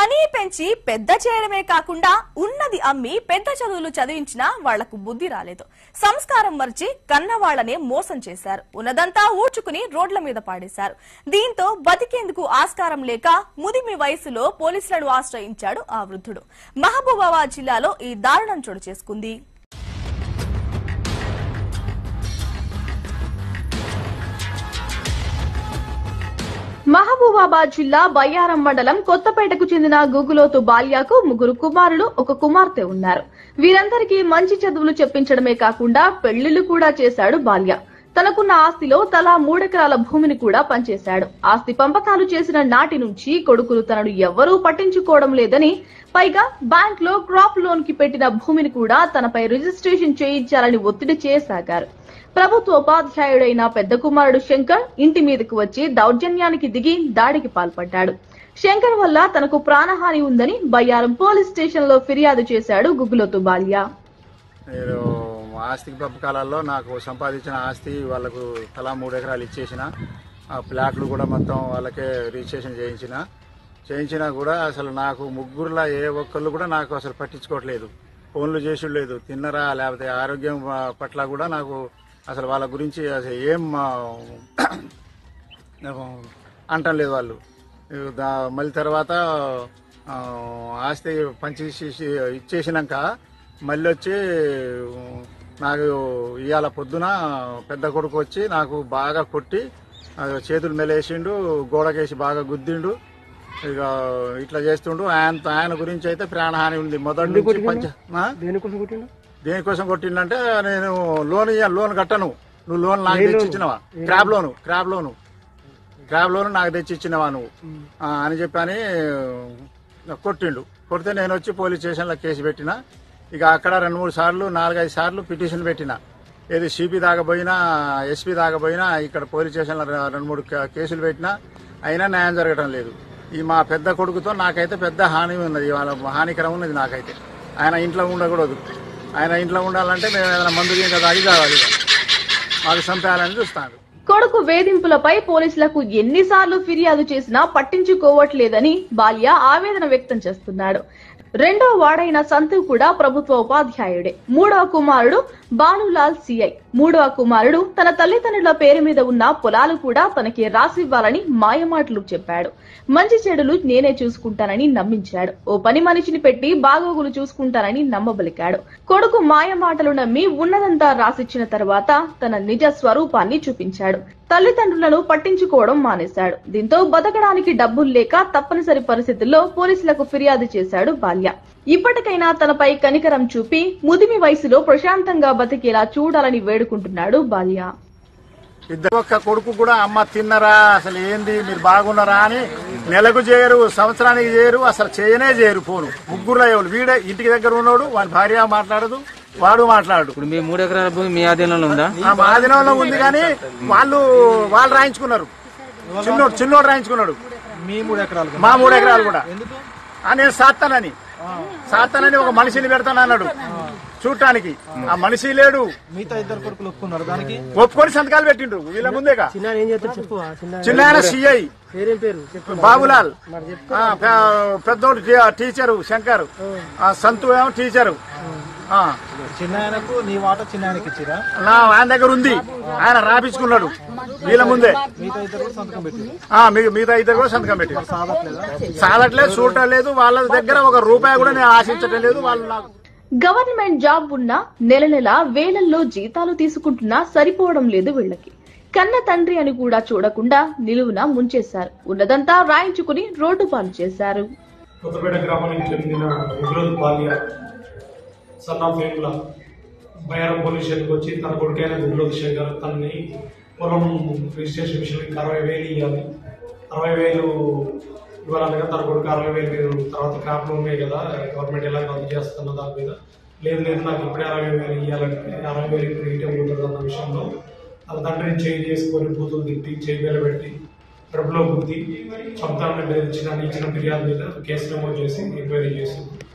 కనీ పెంచి పెద్ద చేయడమే కాకుండా ఉన్నది అమ్మి పెద్ద చదువులు చదివించినా వాళ్లకు బుద్ధి రాలేదు సంస్కారం మర్చి కన్నవాళ్లనే మోసం చేశారు ఉన్నదంతా ఊడ్చుకుని రోడ్ల మీద పాడేశారు దీంతో బతికేందుకు ఆస్కారం లేక ముదిమి వయసులో పోలీసులను ఆశ్రయించాడు ఆ వృద్ధుడు మహబూబాబాద్ జిల్లాలో ఈ దారుణం చోటు చేసుకుంది మహబూబాబాద్ జిల్లా బయ్యారం మండలం కొత్తపేటకు చెందిన గుగులోతు బాల్యాకు ముగ్గురు కుమారులు ఒక కుమార్తె ఉన్నారు వీరందరికీ మంచి చదువులు చెప్పించడమే కాకుండా పెళ్లిళ్లు కూడా చేశాడు బాల్య తనకున్న ఆస్తిలో తలా మూడెకరాల భూమిని కూడా పనిచేశాడు ఆస్తి పంపకాలు చేసిన నాటి నుంచి కొడుకులు తనను ఎవ్వరూ పట్టించుకోవడం లేదని పైగా బ్యాంక్ లో క్రాప్ లోన్ కి పెట్టిన భూమిని కూడా తనపై రిజిస్ట్రేషన్ చేయించాలని ఒత్తిడి చేయసాగారు ప్రభుత్వ ఉపాధ్యాయుడైన పెద్ద కుమారుడు శంకర్ ఇంటి మీదకు వచ్చి దౌర్జన్యానికి దిగి దాడికి పాల్పడ్డాడు శంకర్ వల్ల తనకు ప్రాణహాని ఉందని బయ్యారం పోలీస్ స్టేషన్ లో ఫిర్యాదు చేశాడు గుగ్గులోతు బాల్య నేను ఆస్తి పంపకాలలో నాకు సంపాదించిన ఆస్తి వాళ్ళకు తలా మూడు ఎకరాలు ఇచ్చేసిన ఆ ప్లాట్లు కూడా మొత్తం వాళ్ళకే రిజిస్ట్రేషన్ చేయించిన చేయించినా కూడా అసలు నాకు ముగ్గురులా ఏ ఒక్కళ్ళు కూడా నాకు అసలు పట్టించుకోవట్లేదు ఫోన్లు చేసి లేదు తిన్నరా లేకపోతే ఆరోగ్యం ఆ, పట్ల కూడా నాకు అసలు వాళ్ళ గురించి అసలు ఏం ఆ, అంటం లేదు వాళ్ళు దా- మళ్ళీ తర్వాత ఆ, ఆస్తి పంచి ఇచ్చేసినాక మళ్ళీ వచ్చి నాకు ఇవాళ పొద్దున పెద్ద కొడుకు వచ్చి నాకు బాగా కొట్టి ఆ, చేతులు మెలేసిండు గోడకేసి బాగా గుద్దిండు ఇక ఇట్లా చేస్తుండు ఆయన ఆయన గురించి అయితే ప్రాణహాని ఉంది మొదటి నుంచి పంచ ఆ? దేనికోసం కొట్టిండు దేనికోసం కొట్టిండంటే నేను లోన్ ఇయ్య లోన్ కట్టను నువ్వు లోన్ నాకు తెచ్చి ఇచ్చినవా crop loan crop loan crop loan నాకు తెచ్చి ఇచ్చినవా నువ్వు ఆ, అని చెప్పని కొట్టిండు కొడితే నేను వచ్చి పోలీస్ స్టేషన్లో కేసు పెట్టిన ఇక అక్కడ రెండు మూడు సార్లు నాలుగైదు సార్లు పిటిషన్ పెట్టిన ఏది సిపి దాకా పోయినా ఎస్పీ దాకా పోయినా ఇక్కడ పోలీస్ స్టేషన్లో రె- రెండు మూడు కే- కేసులు పెట్టినా అయినా న్యాయం జరగటం లేదు ఈ మా పెద్ద కొడుకుతో నాకైతే పెద్ద హాని ఉన్నది వాళ్ళ హానికరం ఉన్నది నాకైతే ఆయన ఇంట్లో ఉండకూడదు ఆయన ఇంట్లో ఉండాలంటే మేము ఏదైనా మందు ఇంకా తాగి కావాలి మాకు చంపేయాలని చూస్తాను కొడుకు వేధింపులపై పోలీసులకు ఎన్నిసార్లు ఫిర్యాదు చేసినా పట్టించుకోవట్లేదని బాల్య ఆవేదన వ్యక్తం చేస్తున్నాడు రెండో వాడైన సంతు కూడా ప్రభుత్వ ఉపాధ్యాయుడే మూడవ కుమారుడు బాలులాల్ సిఐ మూడవ కుమారుడు తన తల్లిదండ్రుల పేరు మీద ఉన్న పొలాలు కూడా తనకి రాసివ్వాలని మాయమాటలు చెప్పాడు మంచి చెడులు నేనే చూసుకుంటానని నమ్మించాడు ఓ పని మనిషిని పెట్టి బాగోగులు చూసుకుంటానని నమ్మబలికాడు కొడుకు మాయమాటలు నమ్మి ఉన్నదంతా రాసిచ్చిన తర్వాత తన నిజ స్వరూపాన్ని చూపించాడు తల్లిదండ్రులను పట్టించుకోవడం మానేశాడు దీంతో బతకడానికి డబ్బులు లేక తప్పనిసరి పరిస్థితుల్లో పోలీసులకు ఫిర్యాదు చేశాడు బాల్య ఇప్పటికైనా తనపై కనికరం చూపి ముదిమి వయసులో ప్రశాంతంగా బతికేలా చూడాలని వేడుకుంటున్నాడు బాల్య ఇద్దరు ఒక్క కొడుకు కూడా అమ్మ తిన్నరా అసలు ఏంది మీరు బాగున్నారా అని నెలకు చేయరు సంవత్సరానికి చేయరు అసలు చేయనే చేయరు ఫోను ముగ్గురు ఎవరు వీడే ఇంటికి దగ్గర ఉన్నాడు వాడి భార్య మాట్లాడదు వాడు మాట్లాడు ఇప్పుడు మీ మూడు ఎకరాల భూమి మీ ఆధీనంలో ఉందా ఆ మాదినంలో ఉంది కానీ వాళ్ళు వాళ్ళు రాయించుకున్నారు చిన్నోడు చిన్నోడు రాయించుకున్నాడు మీ మూడు ఎకరాలు మా మూడు ఎకరాలు కూడా ఆ నేను సాత్తానని సాత్తానని ఒక మనిషిని పెడతానన్నాడు చూడటానికి ఆ మనిషి లేడు మిగతా ఇద్దరు కొడుకులు ఒప్పుకున్నారు దానికి ఒప్పుకొని సంతకాలు పెట్టిండ్రు వీళ్ళ ముందేగా చిన్న ఏం చేస్తారు చెప్పు చిన్న చిన్న ఆయన సిఐ పేరేం పేరు చెప్పు బాబులాల్ ఆ, పె- పెద్దోడు టీ- టీచరు శంకర్ ఆ, సంతు ఏమో టీచరు ఆ, చిన్న ఆయనకు నీ వాట చిన్న ఆయనకి ఇచ్చిరా నా ఆయన దగ్గర ఉంది ఆయన రాపించుకున్నాడు వీళ్ళ ముందే మిగతా ఇద్దరు కూడా సంతకం పెట్టిరు ఆ, మీ- మిగతా ఇద్దరు కూడా సంతకం పెట్టి సాగట్లేదా చాలట్లేదు చూడటం లేదు వాళ్ళ దగ్గర ఒక రూపాయి కూడా నేను ఆశించటం లేదు వాళ్ళు నాకు గవర్నమెంట్ జాబ్ ఉన్నా నెల నెల వేలల్లో జీతాలు తీసుకుంటున్నా సరిపోవడం లేదు వీళ్ళకి కన్న తండ్రి అని కూడా చూడకుండా నిలువున ముంచేశారు ఉన్నదంతా రాయించుకుని రోడ్డు పాలు చేశారు కొత్తపేట గ్రామానికి చెందిన ఉగ్రోజ్ బాల్య son of Vemula Bayyaram police స్టేషన్కి వచ్చి తన కొడుకైన ఉగ్రోజ్ శంకర్ తనని పొలం రిజిస్ట్రేషన్ విషయానికి అరవై వేలు ఇవ్వాలి అరవై వేలు ఇవ్వాలనగా తన కొడుకు అరవై వేలు మీరు తర్వాత క్రాప్ లోన్ ఉన్నాయి కదా గవర్నమెంట్ ఎలా రద్దు చేస్తున్న దాని మీద లేదు లేదు నాకు ఇప్పుడే అరవై వేలు ఇవ్వాలంటే అరవై వేలు ఇప్పుడు ఇటే ఉంటుంది అన్న విషయంలో తన తండ్రిని చేంజ్ చేసుకొని బూతులు తిట్టి చేయి మీద పెట్టి కడుపులో బుద్ధి చంపుతామని బెదిరించిన ఇచ్చిన ఫిర్యాదు మీద కేసు నమోదు చేసి ఎంక్వైరీ చేసి